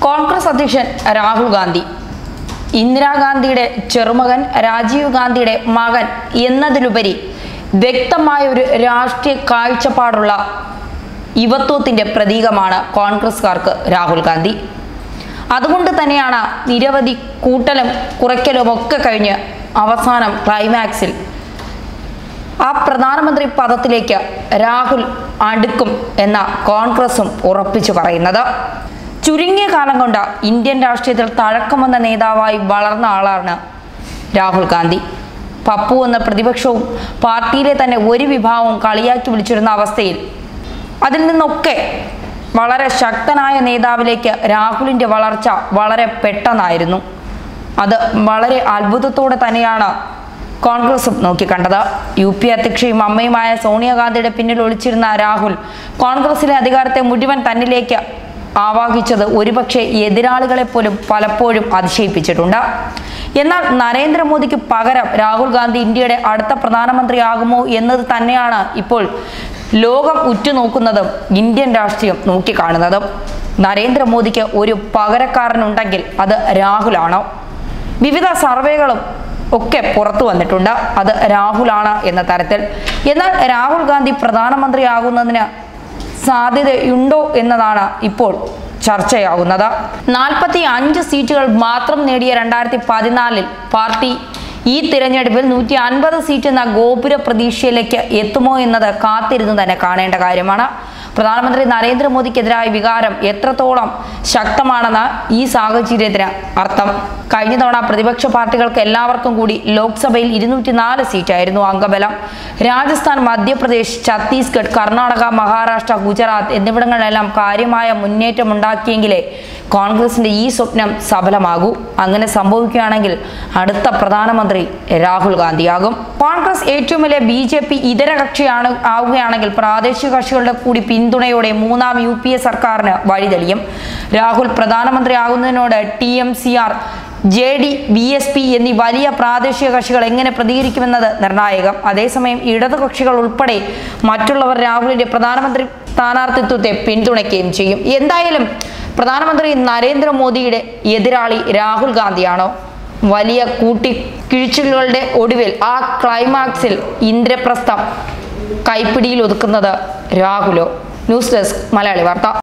കോൺഗ്രസ് അധ്യക്ഷൻ രാഹുൽ ഗാന്ധി ഇന്ദിരാഗാന്ധിയുടെ ചെറുമകൻ രാജീവ് ഗാന്ധിയുടെ മകൻ എന്നതിലുപരി വ്യക്തമായ ഒരു രാഷ്ട്രീയ കാഴ്ചപ്പാടുള്ള യുവത്വത്തിന്റെ പ്രതീകമാണ് കോൺഗ്രസ്കാർക്ക് രാഹുൽ ഗാന്ധി അതുകൊണ്ട് തന്നെയാണ് നിരവധി കൂട്ടലും കുറയ്ക്കലും ഒക്കെ കഴിഞ്ഞ് അവസാനം ക്ലൈമാക്സിൽ ആ പ്രധാനമന്ത്രി പദത്തിലേക്ക് രാഹുൽ അടുക്കും എന്ന കോൺഗ്രസും ഉറപ്പിച്ചു പറയുന്നത് ചുരുങ്ങിയ കാലം കൊണ്ട് ഇന്ത്യൻ രാഷ്ട്രീയത്തിൽ തഴക്കം വന്ന നേതാവായി വളർന്ന ആളാണ് രാഹുൽ ഗാന്ധി പപ്പു എന്ന പ്രതിപക്ഷവും പാർട്ടിയിലെ തന്നെ ഒരു വിഭാഗവും കളിയാക്കി വിളിച്ചിരുന്ന അവസ്ഥയിൽ അതിൽ നിന്നൊക്കെ വളരെ ശക്തനായ നേതാവിലേക്ക് രാഹുലിന്റെ വളർച്ച വളരെ പെട്ടെന്നായിരുന്നു അത് വളരെ അത്ഭുതത്തോടെ തന്നെയാണ് കോൺഗ്രസും നോക്കിക്കണ്ടത് യു പി അധ്യക്ഷയും അമ്മയുമായ സോണിയാഗാന്ധിയുടെ പിന്നിൽ ഒളിച്ചിരുന്ന രാഹുൽ കോൺഗ്രസിലെ അധികാരത്തെ മുഴുവൻ തന്നിലേക്ക് ആവാഹിച്ചത് ഒരുപക്ഷെ എതിരാളികളെ പോലും പലപ്പോഴും അതിശയിപ്പിച്ചിട്ടുണ്ട് എന്നാൽ നരേന്ദ്രമോദിക്ക് പകരം രാഹുൽ ഗാന്ധി ഇന്ത്യയുടെ അടുത്ത പ്രധാനമന്ത്രിയാകുമോ എന്നത് തന്നെയാണ് ഇപ്പോൾ ലോകം ഉറ്റുനോക്കുന്നതും ഇന്ത്യൻ രാഷ്ട്രീയം നോക്കിക്കാണുന്നതും നരേന്ദ്രമോദിക്ക് ഒരു പകരക്കാരനുണ്ടെങ്കിൽ അത് രാഹുലാണോ വിവിധ സർവേകളും ഒക്കെ പുറത്തു വന്നിട്ടുണ്ട് അത് രാഹുലാണ് എന്ന തരത്തിൽ എന്നാൽ രാഹുൽ ഗാന്ധി പ്രധാനമന്ത്രിയാകുന്നതിന് സാധ്യതയുണ്ടോ എന്നതാണ് ഇപ്പോൾ ചർച്ചയാകുന്നത് നാൽപ്പത്തി അഞ്ച് സീറ്റുകൾ മാത്രം നേടിയ രണ്ടായിരത്തി പതിനാലിൽ പാർട്ടി ഈ തിരഞ്ഞെടുപ്പിൽ നൂറ്റി അൻപത് സീറ്റ് എന്ന ഗോപുര പ്രതീക്ഷയിലേക്ക് എത്തുമോ എന്നത് കാത്തിരുന്ന് തന്നെ കാണേണ്ട കാര്യമാണ് പ്രധാനമന്ത്രി നരേന്ദ്രമോദിക്കെതിരായ വികാരം എത്രത്തോളം ശക്തമാണെന്ന് ഈ സാഹചര്യത്തിന് അർത്ഥം കഴിഞ്ഞ തവണ പ്രതിപക്ഷ പാർട്ടികൾക്ക് എല്ലാവർക്കും കൂടി ലോക്സഭയിൽ ഇരുന്നൂറ്റി നാല് സീറ്റായിരുന്നു അംഗബലം രാജസ്ഥാൻ മധ്യപ്രദേശ് ഛത്തീസ്ഗഡ് കർണാടക മഹാരാഷ്ട്ര ഗുജറാത്ത് എന്നിവിടങ്ങളിലെല്ലാം കാര്യമായ മുന്നേറ്റമുണ്ടാക്കിയെങ്കിലേ കോൺഗ്രസിന്റെ ഈ സ്വപ്നം സഫലമാകൂ അങ്ങനെ സംഭവിക്കുകയാണെങ്കിൽ അടുത്ത പ്രധാനമന്ത്രി രാഹുൽ ഗാന്ധിയാകും കോൺഗ്രസ് ഏറ്റവും വലിയ ബി ജെ പി ഇതര കക്ഷിയാണ് ആവുകയാണെങ്കിൽ പ്രാദേശിക കക്ഷികളുടെ കൂടി പിന്തുണയോടെ മൂന്നാം യു പി എ സർക്കാരിന് വഴിതെളിയും രാഹുൽ പ്രധാനമന്ത്രിയാകുന്നതിനോട് T M C R J D B S P എന്നീ വലിയ പ്രാദേശിക കക്ഷികൾ എങ്ങനെ പ്രതികരിക്കുമെന്നത് നിർണായകം അതേസമയം ഇടതുകക്ഷികൾ ഉൾപ്പെടെ മറ്റുള്ളവർ രാഹുലിന്റെ പ്രധാനമന്ത്രി സ്ഥാനാർത്ഥിത്വത്തെ പിന്തുണയ്ക്കുകയും ചെയ്യും എന്തായാലും പ്രധാനമന്ത്രി നരേന്ദ്രമോദിയുടെ എതിരാളി രാഹുൽ ഗാന്ധിയാണോ വലിയ കൂട്ടിക്കിഴിച്ചിലുകളുടെ ഒടുവിൽ ആ ക്ലൈമാക്സിൽ ഇന്ദ്രപ്രസ്ഥം കൈപ്പിടിയിൽ ഒതുക്കുന്നത് രാഹുലോ ന്യൂസ് ഡെസ്ക് മലയാളി വാർത്ത